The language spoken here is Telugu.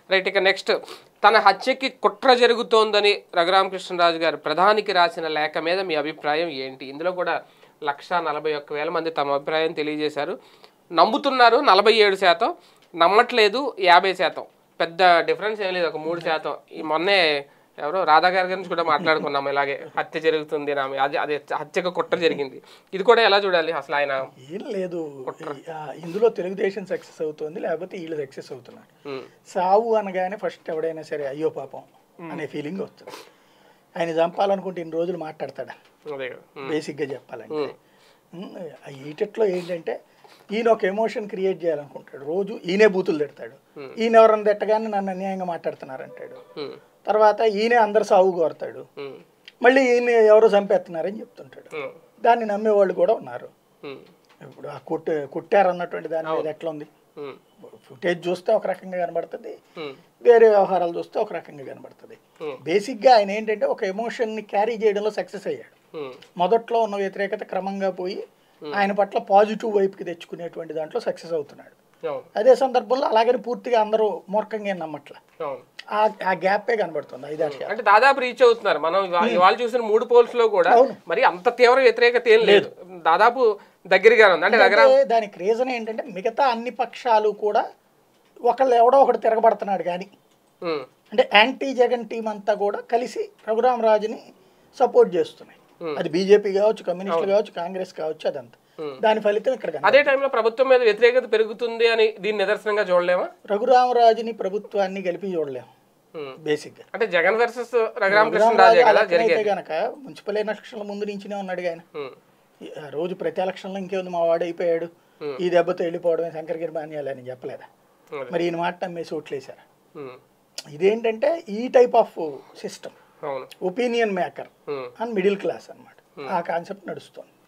రైట్ ఇక నెక్స్ట్ తన హత్యకి కుట్ర జరుగుతోందని రఘురామకృష్ణరాజు గారు ప్రధానికి రాసిన లేఖ మీద మీ అభిప్రాయం ఏంటి ఇందులో కూడా లక్ష నలభై ఒక్క వేల మంది తమ అభిప్రాయం తెలియజేశారు నమ్ముతున్నారు నలభై ఏడు శాతం నమ్మట్లేదు యాభై శాతం పెద్ద డిఫరెన్స్ ఏం లేదు ఒక మూడు శాతం ఈ మొన్నే ఎవరో రాధా గారి గురించి కూడా మాట్లాడుకున్నాం ఇలాగే హత్య జరుగుతుంది నా మీద. అది అది హత్యకు కుట్ర జరిగింది ఇది కూడా ఎలా చూడాలి అసలు ఆయన ఏం లేదు ఆ, ఇందులో తెలుగుదేశం సక్సెస్ అవుతుంది లేకపోతే వీళ్ళు సక్సెస్ అవుతున్నారు ఉమ్, సావు అనగానే ఫస్ట్ ఎవడైనా సరే అయ్యో పాపం అనే ఫీలింగ్ వస్తుంది ఆయన చంపాలనుకుంటే ఇన్ని రోజులు మాట్లాడతాడా అదే కదా ఉమ్, బేసిక్గా చెప్పాలంటే ఉమ్, ఆ ఈటెట్లో ఏంటంటే ఈయన ఒక ఎమోషన్ క్రియేట్ చేయాలనుకుంటాడు రోజు ఈయనే బూతులు తిడతాడు ఈయన ఎవరన్నా తిట్టగానే నన్ను అన్యాయంగా మాట్లాడుతున్నారంటాడు ఉమ్, తర్వాత ఈయనే అందరు సాగు కోరతాడు ఉమ్, మళ్ళీ ఈయన ఎవరో చంపేస్తున్నారని చెప్తుంటాడు ఉమ్, దాన్ని నమ్మేవాళ్ళు కూడా ఉన్నారు ఉమ్, ఇప్పుడు ఆ కుట్ట కుట్టారన్నటువంటి దాని మీద ఎట్లా ఉంది ఉమ్, ఫుటేజ్ చూస్తే ఒక రకంగా కనబడుతుంది ఉమ్, వేరే వ్యవహారాలు చూస్తే ఒక రకంగా కనబడుతుంది Hmm. బేసిక్గా ఆయన ఏంటంటే ఒక ఎమోషన్ని క్యారీ చేయడంలో సక్సెస్ అయ్యాడు ఉమ్, మొదట్లో ఉన్న వ్యతిరేకత క్రమంగా పోయి ఆయన పట్ల పాజిటివ్ వైపుకి తెచ్చుకునేటువంటి దాంట్లో సక్సెస్ అవుతున్నాడు అవును అదే సందర్భంలో అలాగని పూర్తిగా అందరూ మూర్ఖంగా ఏం నమ్మట్ల అవును ఆ ఆ గ్యాపే కనబడుతుంది ఐదారు అంటే దాదాపు రీచ్ అవుతున్నారు మనం ఇవా- ఇవాళ చూసిన మూడు పోల్స్ లో కూడా అవును. మరి అంత తీవ్ర వ్యతిరేకత ఏం లేదు దాదాపు దగ్గరగా ఉంది అంటే రఘురామ్ అంటే దానికి రీజన్ ఏంటంటే మిగతా అన్ని పక్షాలు కూడా ఒకళ్ళు ఎవడో ఒకడు తిరగబడుతున్నాడు కానీ ఉమ్, అంటే యాంటీ జగన్ టీం అంతా కూడా కలిసి రఘురామరాజుని సపోర్ట్ చేస్తున్నాయి అది బీజేపీ కావచ్చు కమ్యూనిస్టులు కావచ్చు కాంగ్రెస్ కావచ్చు అదంతా దాని ఫలితం ఇక్కడ కనబడుతుంది. అదే టైంలో ప్రభుత్వం మీద వ్యతిరేకత పెరుగుతుంది అని దీన్ని నిదర్శనంగా చూడలేమా రఘురామరాజుని ప్రభుత్వాన్ని గెలిపి చూడలేము ఉమ్. బేసిక్గా అంటే జగన్ వర్సెస్ రఘురామకృష్ణరాజే కదా అయితే జరిగేది గనక మున్సిపల్ ఎలక్షన్ల ముందు నుంచినే ఉన్నాడు ఆయన ఉమ్, ఈ- ఆ రోజు ప్రతి ఎలక్షన్లో ఇంకేముంది మా వాడు అయిపోయాడు ఈ దెబ్బతో వెళ్ళిపోవడమే శంకరగిరి మాన్యాలని చెప్పలేదా అదే. మరి ఈయన మాట నమ్మేసి ఓట్లేశారు ఉమ్, ఇదేంటంటే ఈ టైప్ ఆఫ్ సిస్టమ్ అవును opinion maker um. And middle class అన్నమాట ఆ కాన్సెప్ట్ నడుస్తుంది